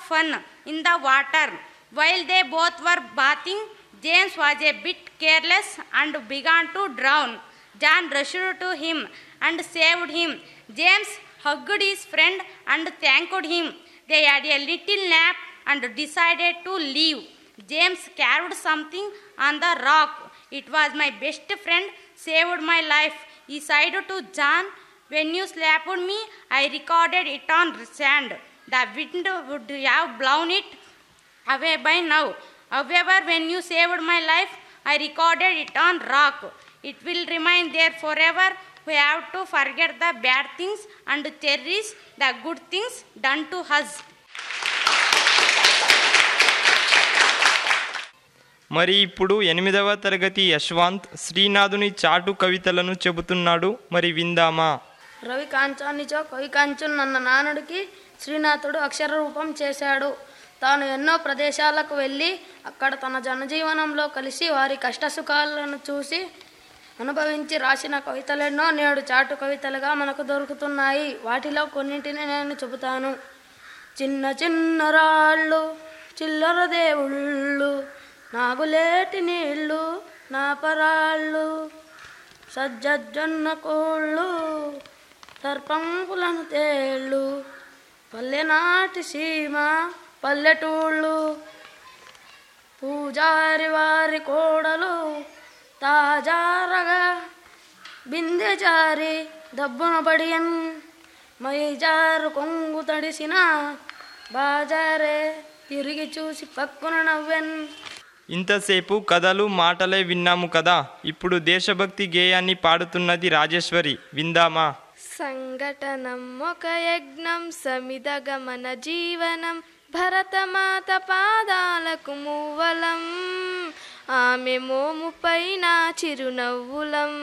fun in the water. While they both were bathing, James was a bit careless and began to drown. John rushed to him and saved him. James hugged his friend and thanked him. They had a little nap and decided to leave. James carved something on the rock. It was my best friend, saved my life. He sighed to John. When you slapped me, I recorded it on sand. The wind would have blown it away by now. However, when you saved my life, I recorded it on rock. It will remain there forever. We have to forget the bad things and cherish the good things done to us. మరి ఇప్పుడు ఎనిమిదవ తరగతి యశ్వంత్ శ్రీనాథుని చాటు కవితలను చెబుతున్నాడు మరి విందామా రవి కాంచానిచో కవి కాంచున్ అన్న నానుడికి శ్రీనాథుడు అక్షర రూపం చేశాడు తాను ఎన్నో ప్రదేశాలకు వెళ్ళి అక్కడ తన జనజీవనంలో కలిసి వారి కష్టసుఖాలను చూసి అనుభవించి రాసిన కవితలెన్నో నేడు చాటు కవితలుగా మనకు దొరుకుతున్నాయి వాటిలో కొన్నింటిని నేను చెబుతాను చిన్న చిన్న రాళ్ళు చిల్లర దేవుళ్ళు నాగులేటి నీళ్ళు నా పరాళ్ళు సజ్జజ్జొన్న కోళ్ళు సర్పంపులను తేళ్ళు పల్లెనాటి సీమ పల్లెటూళ్ళు పూజారి వారి కోడలు తాజారగా బిందె జారి దబ్బున పడియన్ మైజారు కొంగు తడిసిన బాజారే తిరిగి చూసి పక్కున నవ్వెన్ ఇంతసేపు కథలు మాటలే విన్నాము కదా ఇప్పుడు దేశభక్తి గేయాన్ని పాడుతున్నది రాజేశ్వరి విందామా సంఘటనం ఒక యజ్ఞం సమిదగమన జీవనం భరతమాత పాదాలకు మూవలం ఆమె మోము పైన చిరునవ్వులం